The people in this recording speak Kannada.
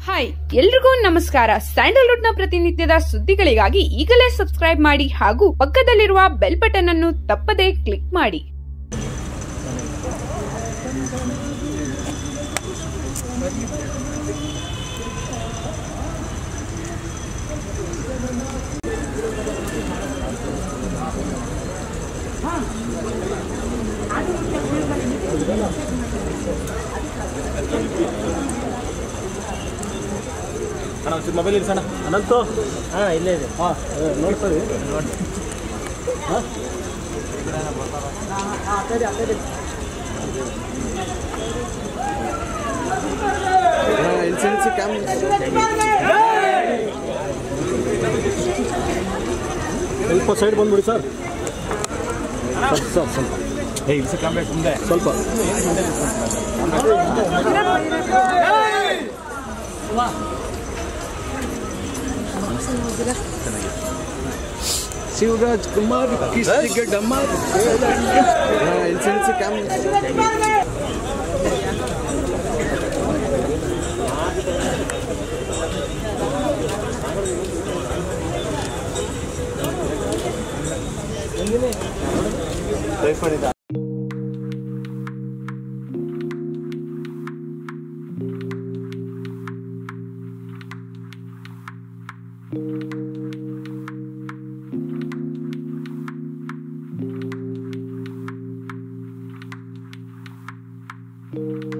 ಹಾಯ್ ಎಲ್ರಿಗೂ ನಮಸ್ಕಾರ ಸ್ಯಾಂಡಲ್ವುಡ್ ನ ಪ್ರತಿನಿತ್ಯದ ಸುದ್ದಿಗಳಿಗಾಗಿ ಈಗಲೇ ಸಬ್ಸ್ಕ್ರೈಬ್ ಮಾಡಿ ಹಾಗೂ ಪಕ್ಕದಲ್ಲಿರುವ ಬೆಲ್ ಬಟನ್ ಅನ್ನು ತಪ್ಪದೇ ಕ್ಲಿಕ್ ಮಾಡಿ ಅಣ್ಣ ಒಂಚೂರು ಮೊಬೈಲ್ ಇರಿಸೋಣ ಅನಂತು ಹಾಂ ಇಲ್ಲೇ ಇದೆ ಹಾಂ ನೋಡ್ತೀವಿ ಇನ್ಸೂರೆನ್ಸ್ ಕ್ಯಾಮ್ ಸ್ವಲ್ಪ ಸೈಡ್ ಬಂದ್ಬಿಡಿ ಸರ್ ಸ್ವಲ್ಪ ಸ್ವಲ್ಪ ಸ್ವಲ್ಪ ಏ ಇಲ್ಸ ಕಾಂಬೆ ಮುಂದೆ ಸ್ವಲ್ಪ ಶಿವರಾಜ್ ಕುಮಾರ್ ಕಿಸ್ತಿಗೆ ಡಮಾರ್ ಇನ್ಸೂರೆನ್ಸ್ ಕ್ಯಾಮ್ thank you